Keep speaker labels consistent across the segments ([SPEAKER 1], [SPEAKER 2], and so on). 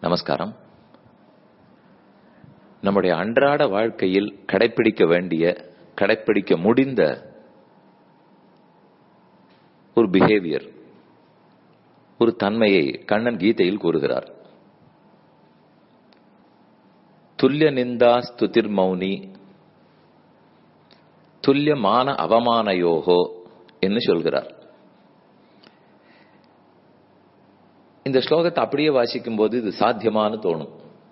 [SPEAKER 1] நமஸ்காரம் நம்முடைய அன்றாட வாழ்க்கையில் கடைப்பிடிக்க வேண்டிய கடைப்பிடிக்க முடிந்த ஒரு பிஹேவியர் ஒரு தன்மையை கண்ணன் கீதையில் கூறுகிறார் துல்லிய நிந்தா ஸ்துதிர் மௌனி துல்லியமான அவமானயோகோ என்று சொல்கிறார் இந்த ஸ்லோகத்தை அப்படியே வாசிக்கும் போது இது சாத்தியமானு தோணும்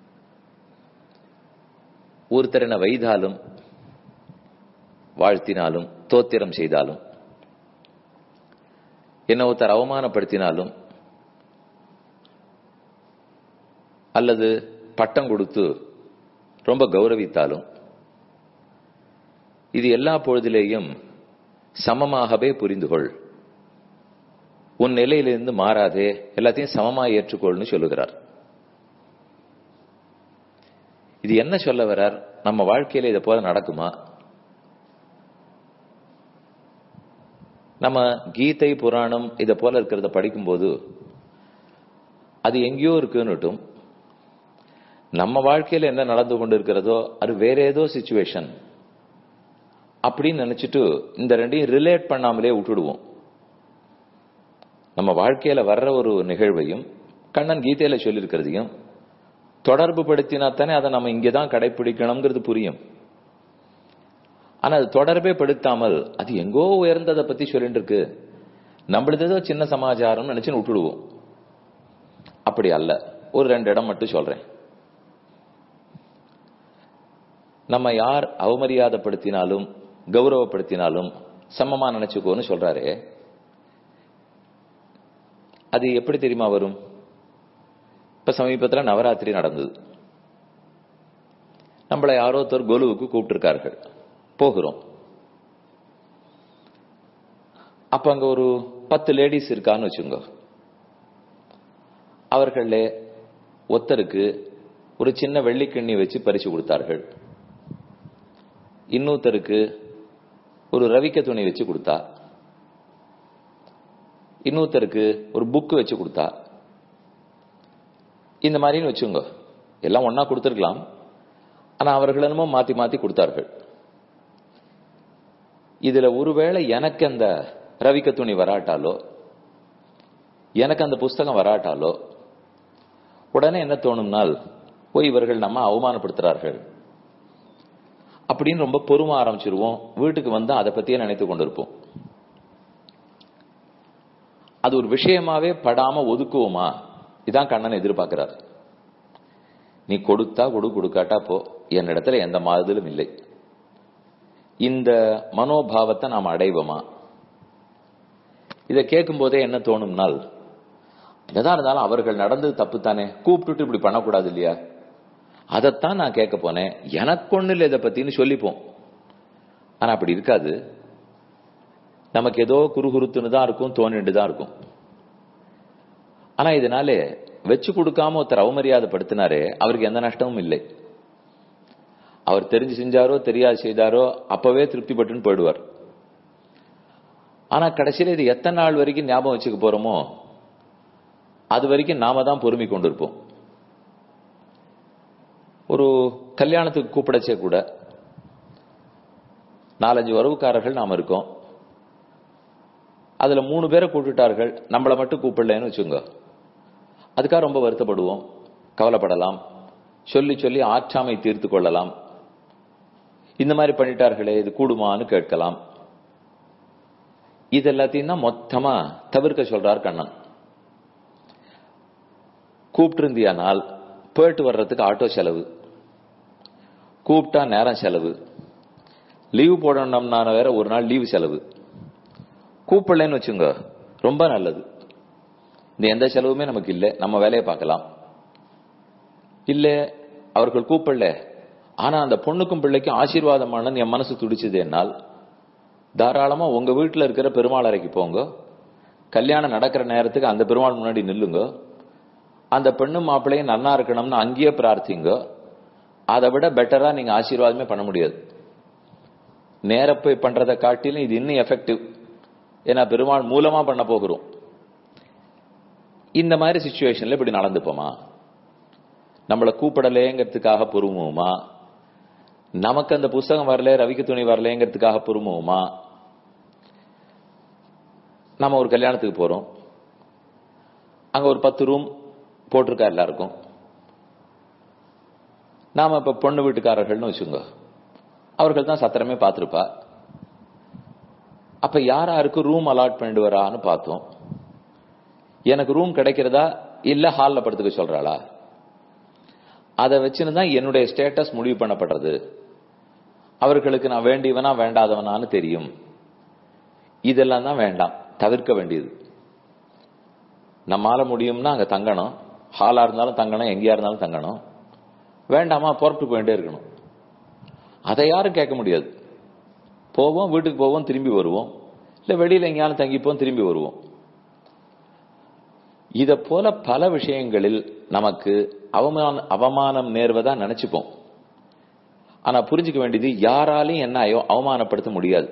[SPEAKER 1] ஒருத்தர் என்ன வைதாலும் வாழ்த்தினாலும் தோத்திரம் செய்தாலும் என்ன ஒருத்தர் அவமானப்படுத்தினாலும் அல்லது பட்டம் கொடுத்து ரொம்ப கௌரவித்தாலும் இது எல்லா பொழுதிலேயும் சமமாகவே புரிந்து கொள் உன் நிலையிலிருந்து மாறாதே எல்லாத்தையும் சமமா ஏற்றுக்கொள்னு சொல்லுகிறார் இது என்ன சொல்ல வர்றார் நம்ம வாழ்க்கையில இதை போல நடக்குமா நம்ம கீதை புராணம் இதை போல இருக்கிறத படிக்கும்போது அது எங்கேயோ இருக்குன்னுட்டும் நம்ம வாழ்க்கையில என்ன நடந்து கொண்டு இருக்கிறதோ அது வேற ஏதோ சுச்சுவேஷன் அப்படின்னு நினைச்சிட்டு இந்த ரெண்டையும் ரிலேட் பண்ணாமலே விட்டுடுவோம் நம்ம வாழ்க்கையில வர்ற ஒரு நிகழ்வையும் கண்ணன் கீதையில சொல்லியிருக்கிறதையும் தொடர்பு படுத்தினா தானே அதை நம்ம இங்கதான் கடைபிடிக்கணுங்கிறது புரியும் ஆனா அது தொடர்பே படுத்தாமல் அது எங்கோ உயர்ந்ததை பத்தி சொல்லிட்டு இருக்கு நம்மளது ஏதோ சின்ன சமாச்சாரம் நினைச்சுன்னு விட்டுடுவோம் அப்படி அல்ல ஒரு ரெண்டு இடம் மட்டும் சொல்றேன் நம்ம யார் அவமரியாதைப்படுத்தினாலும் கௌரவப்படுத்தினாலும் சமமா நினைச்சுக்கோன்னு சொல்றாரு அது எப்படி தெரியுமா வரும் இப்ப சமீபத்தில் நவராத்திரி நடந்தது நம்மளை யாரோ ஒருத்தர் கொலுவுக்கு கூப்பிட்டுருக்கார்கள் போகிறோம் அப்ப அங்க ஒரு பத்து லேடிஸ் இருக்கான்னு வச்சுங்க அவர்கள ஒத்தருக்கு ஒரு சின்ன வெள்ளிக்கிண்ணி வச்சு பறிச்சு கொடுத்தார்கள் இன்னொருத்தருக்கு ஒரு ரவிக்க துணி வச்சு கொடுத்தா இன்னொருத்தருக்கு ஒரு புக்கு வச்சு கொடுத்தா இந்த மாதிரின்னு வச்சுங்க எல்லாம் ஒன்னா கொடுத்துருக்கலாம் ஆனா அவர்கள் என்னமோ மாத்தி மாத்தி கொடுத்தார்கள் இதுல ஒருவேளை எனக்கு அந்த ரவிக்க துணி வராட்டாலோ எனக்கு அந்த புஸ்தகம் வராட்டாலோ உடனே என்ன தோணும்னால் ஓ இவர்கள் நம்ம அவமானப்படுத்துறார்கள் அப்படின்னு ரொம்ப பொறும ஆரம்பிச்சிருவோம் வீட்டுக்கு வந்து அதை பத்தியே நினைத்து கொண்டிருப்போம் அது ஒரு விஷயமாவே படாம ஒதுக்குவோமா இதான் கண்ணன் எதிர்பார்க்கிறார் நீ கொடுத்தா கொடு கொடுக்காட்டா போ என்னிடத்துல எந்த மாறுதலும் இல்லை இந்த மனோபாவத்தை நாம் அடைவோமா இதை கேட்கும் போதே என்ன தோணும்னால் எதா இருந்தாலும் அவர்கள் நடந்தது தப்பு தானே கூப்பிட்டுட்டு இப்படி பண்ணக்கூடாது இல்லையா அதைத்தான் நான் கேட்க போனேன் எனக்கு ஒண்ணு இல்லை இதை பத்தின்னு சொல்லிப்போம் ஆனா அப்படி இருக்காது நமக்கு ஏதோ குறுகுறுத்துன்னு தான் இருக்கும் தோணிட்டு தான் இருக்கும் ஆனா இதனால வச்சு கொடுக்காம ஒருத்தர் அவமரியாதைப்படுத்தினாரே அவருக்கு எந்த நஷ்டமும் இல்லை அவர் தெரிஞ்சு செஞ்சாரோ தெரியாது செய்தாரோ அப்பவே திருப்திப்பட்டுன்னு போயிடுவார் ஆனா கடைசியில இது எத்தனை நாள் வரைக்கும் ஞாபகம் வச்சுக்க போறோமோ அது வரைக்கும் நாம தான் பொறுமை கொண்டிருப்போம் ஒரு கல்யாணத்துக்கு கூப்பிடச்சே கூட நாலஞ்சு உறவுக்காரர்கள் நாம இருக்கோம் அதுல மூணு பேரை கூப்பிட்டுட்டார்கள் நம்மளை மட்டும் கூப்பிடலன்னு வச்சுங்க அதுக்காக ரொம்ப வருத்தப்படுவோம் கவலைப்படலாம் சொல்லி சொல்லி ஆற்றாமை தீர்த்து கொள்ளலாம் இந்த மாதிரி பண்ணிட்டார்களே இது கூடுமான்னு கேட்கலாம் இது எல்லாத்தையும் தான் மொத்தமா தவிர்க்க சொல்றார் கண்ணன் கூப்பிட்டு இருந்தியானால் போயிட்டு வர்றதுக்கு ஆட்டோ செலவு கூப்பிட்டா நேரம் செலவு லீவு போடணும்னா வேற ஒரு நாள் லீவு செலவு கூப்பிடலன்னு வச்சுங்க ரொம்ப நல்லது இந்த எந்த செலவுமே நமக்கு இல்லை நம்ம வேலையை பார்க்கலாம் இல்ல அவர்கள் கூப்பிடல ஆனா அந்த பொண்ணுக்கும் பிள்ளைக்கும் ஆசீர்வாதமான என் மனசு துடிச்சது என்னால் தாராளமா உங்க வீட்டுல இருக்கிற பெருமாள் அறைக்கு போங்க கல்யாணம் நடக்கிற நேரத்துக்கு அந்த பெருமாள் முன்னாடி நில்லுங்க அந்த பெண்ணு மாப்பிள்ளையும் நன்னா இருக்கணும்னு அங்கேயே பிரார்த்திங்க அதை விட பெட்டரா நீங்க ஆசீர்வாதமே பண்ண முடியாது நேர போய் பண்றதை காட்டிலும் இது இன்னும் எஃபெக்டிவ் ஏன்னா பெருமாள் மூலமா பண்ண போகிறோம் இந்த மாதிரி சுச்சுவேஷன்ல இப்படி நடந்துப்போமா நம்மளை கூப்பிடலேங்கிறதுக்காக பொறுமுவோமா நமக்கு அந்த புஸ்தகம் வரல ரவிக்கு துணி வரலங்கிறதுக்காக பொறுமுவோமா நம்ம ஒரு கல்யாணத்துக்கு போறோம் அங்க ஒரு பத்து ரூம் போட்டிருக்கா எல்லாருக்கும் நாம இப்ப பொண்ணு வீட்டுக்காரர்கள்னு வச்சுங்க அவர்கள் தான் சத்திரமே பார்த்திருப்பா அப்ப யார் யாருக்கு ரூம் அலாட் பண்ணிட்டு வரான்னு பார்த்தோம் எனக்கு ரூம் கிடைக்கிறதா இல்ல ஹால்ல படுத்துக்க சொல்றாளா அதை வச்சுன்னு தான் என்னுடைய ஸ்டேட்டஸ் முடிவு பண்ணப்படுறது அவர்களுக்கு நான் வேண்டியவனா வேண்டாதவனான்னு தெரியும் இதெல்லாம் தான் வேண்டாம் தவிர்க்க வேண்டியது நம்மால முடியும்னா அங்க தங்கணும் ஹாலா இருந்தாலும் தங்கணும் எங்கேயா இருந்தாலும் தங்கணும் வேண்டாமா புறப்பட்டு போயிட்டே இருக்கணும் அதை யாரும் கேட்க முடியாது போவோம் வீட்டுக்கு போவோம் திரும்பி வருவோம் இல்ல வெளியில எங்கேயாலும் தங்கிப்போம் திரும்பி வருவோம் இத போல பல விஷயங்களில் நமக்கு அவமான அவமானம் நேர்வதா நினைச்சுப்போம் ஆனா புரிஞ்சுக்க வேண்டியது யாராலையும் என்ன அவமானப்படுத்த முடியாது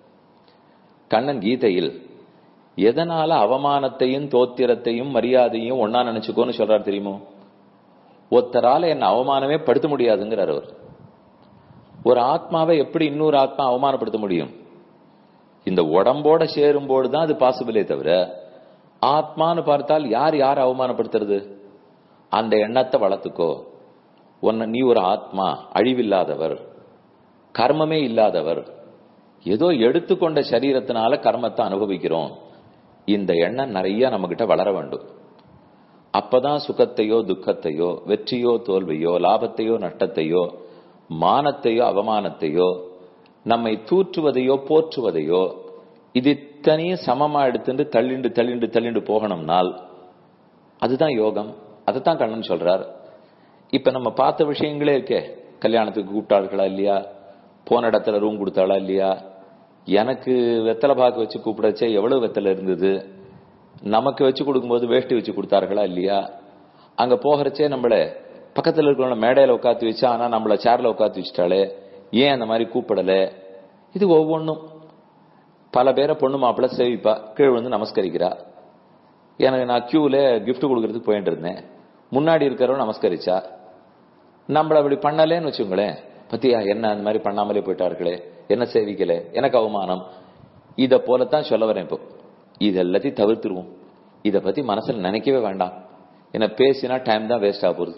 [SPEAKER 1] கண்ணன் கீதையில் எதனால அவமானத்தையும் தோத்திரத்தையும் மரியாதையும் ஒன்னா நினைச்சுக்கோன்னு சொல்றாரு தெரியுமோ ஒருத்தரால என்ன அவமானமே படுத்த முடியாதுங்கிறார் அவர் ஒரு ஆத்மாவை எப்படி இன்னொரு ஆத்மா அவமானப்படுத்த முடியும் இந்த உடம்போட சேரும்போது தான் அது பாசிபிளே தவிர ஆத்மான்னு பார்த்தால் யார் யார் அவமானப்படுத்துறது அந்த எண்ணத்தை வளர்த்துக்கோ உன்னை நீ ஒரு ஆத்மா அழிவில்லாதவர் கர்மமே இல்லாதவர் ஏதோ எடுத்துக்கொண்ட சரீரத்தினால கர்மத்தை அனுபவிக்கிறோம் இந்த எண்ணம் நிறைய நம்ம கிட்ட வளர வேண்டும் அப்பதான் சுகத்தையோ துக்கத்தையோ வெற்றியோ தோல்வியோ லாபத்தையோ நட்டத்தையோ மானத்தையோ அவமானத்தையோ நம்மை தூற்றுவதையோ போற்றுவதையோ இது இத்தனையும் சமமா எடுத்துட்டு தள்ளிண்டு தள்ளிண்டு தள்ளிண்டு போகணும்னால் அதுதான் யோகம் அதைத்தான் கண்ணன் சொல்றார் இப்ப நம்ம பார்த்த விஷயங்களே இருக்கே கல்யாணத்துக்கு கூப்பிட்டார்களா இல்லையா போன இடத்துல ரூம் கொடுத்தாளா இல்லையா எனக்கு வெத்தலை பாக்கு வச்சு கூப்பிடச்சே எவ்வளவு வெத்தலை இருந்தது நமக்கு வச்சு கொடுக்கும்போது வேஷ்டி வச்சு கொடுத்தார்களா இல்லையா அங்க போகிறச்சே நம்மள பக்கத்துல இருக்கிறவங்கள மேடையில உட்காந்து வச்சா ஆனா நம்மள சேர்ல உட்காந்து வச்சுட்டாலே ஏன் அந்த மாதிரி கூப்பிடல இது ஒவ்வொன்றும் பல பேரை பொண்ணு மாப்பிள்ள சேவிப்பா கீழ் வந்து நமஸ்கரிக்கிறா எனக்கு நான் கியூல கிஃப்ட் கொடுக்கறதுக்கு போயிட்டு இருந்தேன் முன்னாடி இருக்கிறவங்க நமஸ்கரிச்சா நம்மள அப்படி பண்ணலேன்னு வச்சுங்களேன் பத்தியா என்ன அந்த மாதிரி பண்ணாமலே போயிட்டார்களே என்ன சேவிக்கல எனக்கு அவமானம் இத போலத்தான் சொல்ல வரேன் இப்போ இது எல்லாத்தையும் தவிர்த்துருவோம் இத பத்தி மனசுல நினைக்கவே வேண்டாம் என்ன பேசினா டைம் தான் வேஸ்ட் ஆக போகுது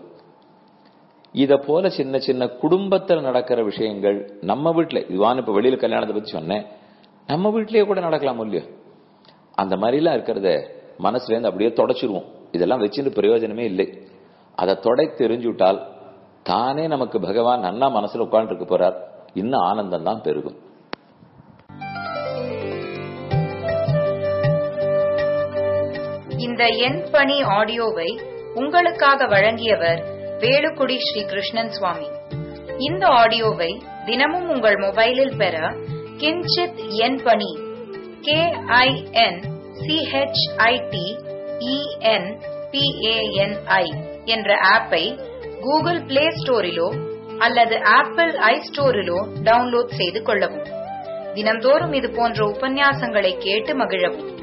[SPEAKER 1] இத போல சின்ன சின்ன குடும்பத்தில் நடக்கிற விஷயங்கள் நம்ம வீட்டுல இதுவான இப்ப வெளியில கல்யாணத்தை பத்தி சொன்னேன் நம்ம வீட்லயே கூட நடக்கலாம் இல்லையோ அந்த மாதிரிலாம் இருக்கிறத மனசுல இருந்து அப்படியே தொடச்சிருவோம் இதெல்லாம் வச்சுட்டு பிரயோஜனமே இல்லை அதை தொடை தெரிஞ்சுவிட்டால் தானே நமக்கு பகவான் நன்னா மனசுல உட்கார்ந்து இருக்க போறார் இன்னும் ஆனந்தம் தான் பெருகும்
[SPEAKER 2] இந்த எண் பணி ஆடியோவை உங்களுக்காக வழங்கியவர் வேலுக்குடி ஸ்ரீ கிருஷ்ணன் சுவாமி இந்த ஆடியோவை தினமும் உங்கள் மொபைலில் பெற கிஞ்சித் எண் பணி கே ஐ என் சிஹெச்ஐடி இஎன் பிஏஎன்ஐ என்ற ஆப்பை கூகுள் பிளே ஸ்டோரிலோ அல்லது ஆப்பிள் ஐ ஸ்டோரிலோ டவுன்லோட் செய்து கொள்ளவும் தினந்தோறும் இது போன்ற உபன்யாசங்களை கேட்டு மகிழவும்